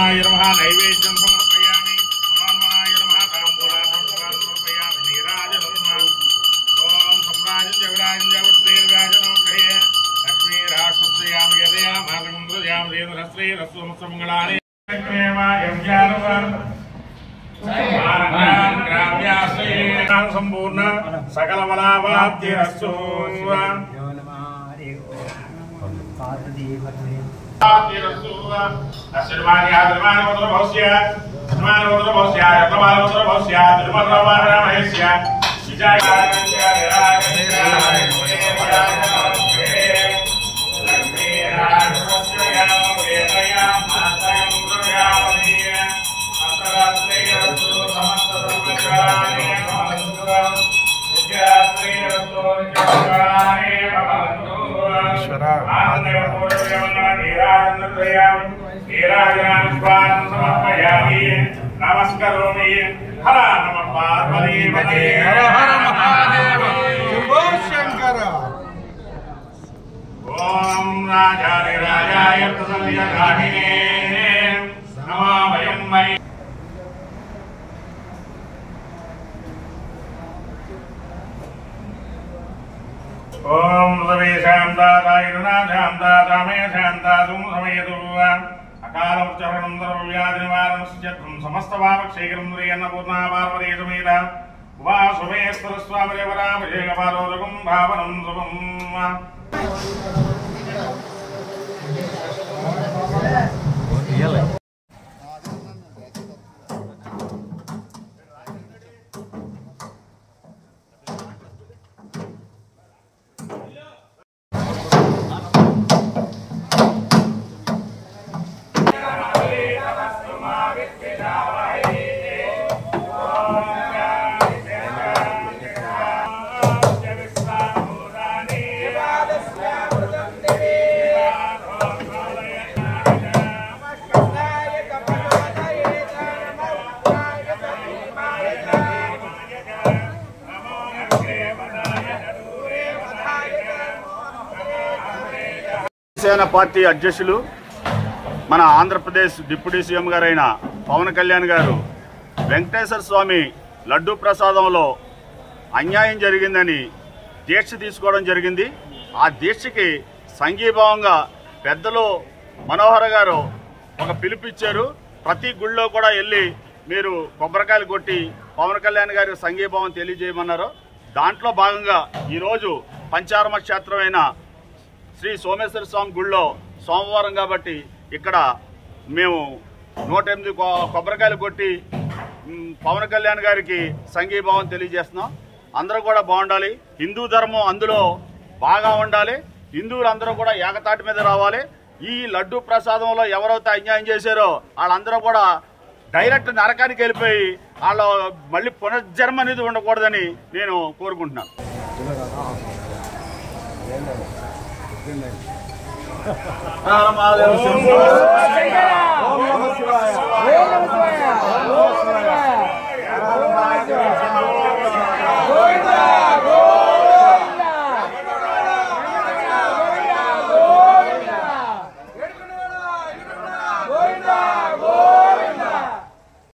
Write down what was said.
మహాన్మనాయ నమః నైవేద్యం సమర్పయామి మహాన్మనాయ నమః తాంబూలాసం సమర్పయామి నీరాజనం ఓం సమ్రాజం జగరాజం జగత్రేర్వ్యాజనం గ్రహే లక్ష్మీ రాష్ట్రయామి యదయా మాతృయామి దేవశ్రీ రస్వమసమంగళాని సంపూర్ణ సకల బలావాప్తిరస్సు నమస్కరోమి హర నమ పార్వతీ హర హర మహాదేవ ఓం రాజాయ రాజాయ ప్రసన్నరాహినే నమో వయం వై ఓం సర్వేషాం దాతాయ రుణాభ్యాం దాతామే శాంతాదుం సమయతు అకాల ఉచ్చరణం సర్వవ్యాధి నివారణం సమస్త భావక్షేకరం అన్నపూర్ణా పార్వతీ సమేత ఉపాసుమేశ్వర స్వామి దేవరాభిషేకపారోదకం భావనం శుభం జనసేన పార్టీ అధ్యక్షులు మన ఆంధ్రప్రదేశ్ డిప్యూటీ సీఎం గారైన పవన్ కళ్యాణ్ గారు వెంకటేశ్వర స్వామి లడ్డూ ప్రసాదంలో అన్యాయం జరిగిందని దీక్ష తీసుకోవడం జరిగింది ఆ దీక్షకి సంఘీభావంగా పెద్దలు మనోహర్ గారు ఒక పిలుపిచ్చారు ప్రతి గుళ్ళో కూడా వెళ్ళి మీరు కొబ్బరికాయలు కొట్టి పవన్ కళ్యాణ్ గారికి సంఘీభావం తెలియజేయమన్నారు దాంట్లో భాగంగా ఈరోజు పంచారమ క్షేత్రమైన శ్రీ సోమేశ్వర స్వామి గుళ్ళో సోమవారం కాబట్టి ఇక్కడ మేము నూట ఎనిమిది కొ- కొబ్బరికాయలు కొట్టి మ్, పవన్ కళ్యాణ్ గారికి సంఘీభావం తెలియజేస్తున్నాం అందరూ కూడా బాగుండాలి హిందూ ధర్మం అందులో బాగా ఉండాలి హిందువులు అందరూ కూడా ఏకతాటి మీద రావాలి ఈ లడ్డు ప్రసాదంలో ఎవరైతే అన్యాయం చేశారో వాళ్ళందరూ కూడా డైరెక్ట్ నరకానికి వెళ్ళిపోయి వాళ్ళు మళ్ళీ పునర్జన్మ అనేది ఉండకూడదని నేను కోరుకుంటున్నాను ఓం నమః శివాయ